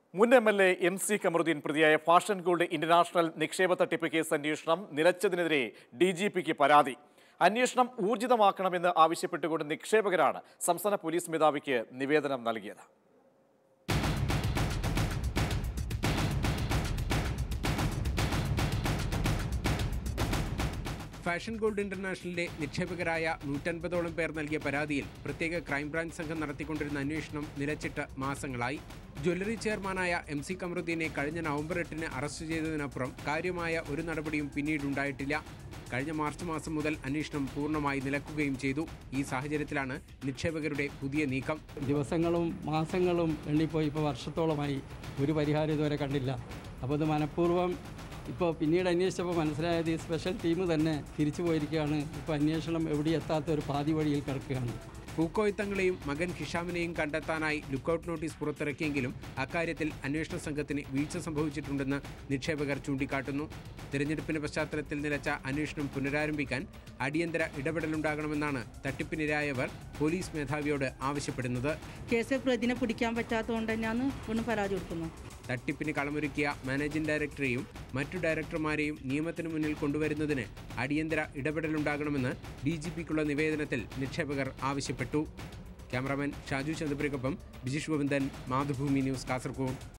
മുൻ M L A M C Kamaruddin പ്രതിയായ fashion gold international നിക്ഷേപ തട്ടിപ്പ് കേസ് അന്വേഷണം നിലച്ചതിനെതിരെ ഡി ജി പിക്ക് പരാതി അന്വേഷണം ഊർജിതമാക്കണമെന്ന് ആവശ്യപ്പെട്ടുകൊണ്ട് നിക്ഷേപകരാണ് സംസ്ഥാന പോലീസ് മേധാവിക്ക് നിവേദനം നൽകിയത് ഫാഷൻ ഗോൾഡ് ഇന്റർനാഷണലിലെ നിക്ഷേപകരായ നൂറ്റൻപതോളം പേർ നൽകിയ പരാതിയിൽ പ്രത്യേക ക്രൈംബ്രാഞ്ച് സംഘം നടത്തിക്കൊണ്ടിരുന്ന അന്വേഷണം നിലച്ചിട്ട് മാസങ്ങളായി ജ്വല്ലറി ചെയർമാനായ എം സി കമറുദ്ദീനെ കഴിഞ്ഞ നവംബർ എട്ടിന് അറസ്റ്റ് ചെയ്തതിനപ്പുറം കാര്യമായ ഒരു നടപടിയും പിന്നീടുണ്ടായിട്ടില്ല കഴിഞ്ഞ മാർച്ച് മാസം മുതൽ അന്വേഷണം പൂർണ്ണമായി നിലക്കുകയും ചെയ്തു ഈ സാഹചര്യത്തിലാണ് നിക്ഷേപകരുടെ പുതിയ നീക്കം ദിവസങ്ങളും മാസങ്ങളും എണ്ണിപ്പോയി ഇപ്പോൾ വർഷത്തോളമായി ഒരു പരിഹാരം ഇതുവരെ കണ്ടില്ല അപ്പോൾ ഇത് മനഃപൂർവ്വം ഇപ്പോൾ പിന്നീട് അന്വേഷിച്ചപ്പോൾ മനസ്സിലായത് ഈ സ്പെഷ്യൽ ടീം തന്നെ തിരിച്ചു പോയിരിക്കുകയാണ് ഇപ്പോൾ അന്വേഷണം എവിടെ എത്താത്ത ഒരു പാതി വഴിയിൽ കിടക്കുകയാണ് പൂക്കോയത്തങ്ങളെയും മകൻ ഹിഷാമിനെയും കണ്ടെത്താനായി ലുക്കൌട്ട് നോട്ടീസ് പുറത്തിറക്കിയെങ്കിലും അക്കാര്യത്തിൽ അന്വേഷണ സംഘത്തിന് വീഴ്ച സംഭവിച്ചിട്ടുണ്ടെന്ന് നിക്ഷേപകർ ചൂണ്ടിക്കാട്ടുന്നു തിരഞ്ഞെടുപ്പിന്റെ പശ്ചാത്തലത്തിൽ നിലച്ച അന്വേഷണം പുനരാരംഭിക്കാൻ അടിയന്തര ഇടപെടലുണ്ടാകണമെന്നാണ് തട്ടിപ്പിനിരായവർ പോലീസ് മേധാവിയോട് ആവശ്യപ്പെടുന്നത് കേസ് പ്രതിനെ പിടിക്കാൻ പറ്റാത്തതുകൊണ്ട് തന്നെയാണ് വീണ്ടും പരാതി കൊടുക്കുന്നത് തട്ടിപ്പിന് കളമൊരുക്കിയ മാനേജിംഗ് ഡയറക്ടറെയും മറ്റു ഡയറക്ടർമാരെയും നിയമത്തിന് മുന്നിൽ കൊണ്ടുവരുന്നതിന് അടിയന്തര ഇടപെടലുണ്ടാകണമെന്ന് ഡി ജി പിക്കുള്ള നിവേദനത്തിൽ നിക്ഷേപകർ ആവശ്യപ്പെട്ടു ക്യാമറാമാൻ ഷാജു ചന്ദ്രപുരക്കൊപ്പം ബിജിഷ് ഗോവിന്ദൻ മാതൃഭൂമി ന്യൂസ് കാസർഗോഡ്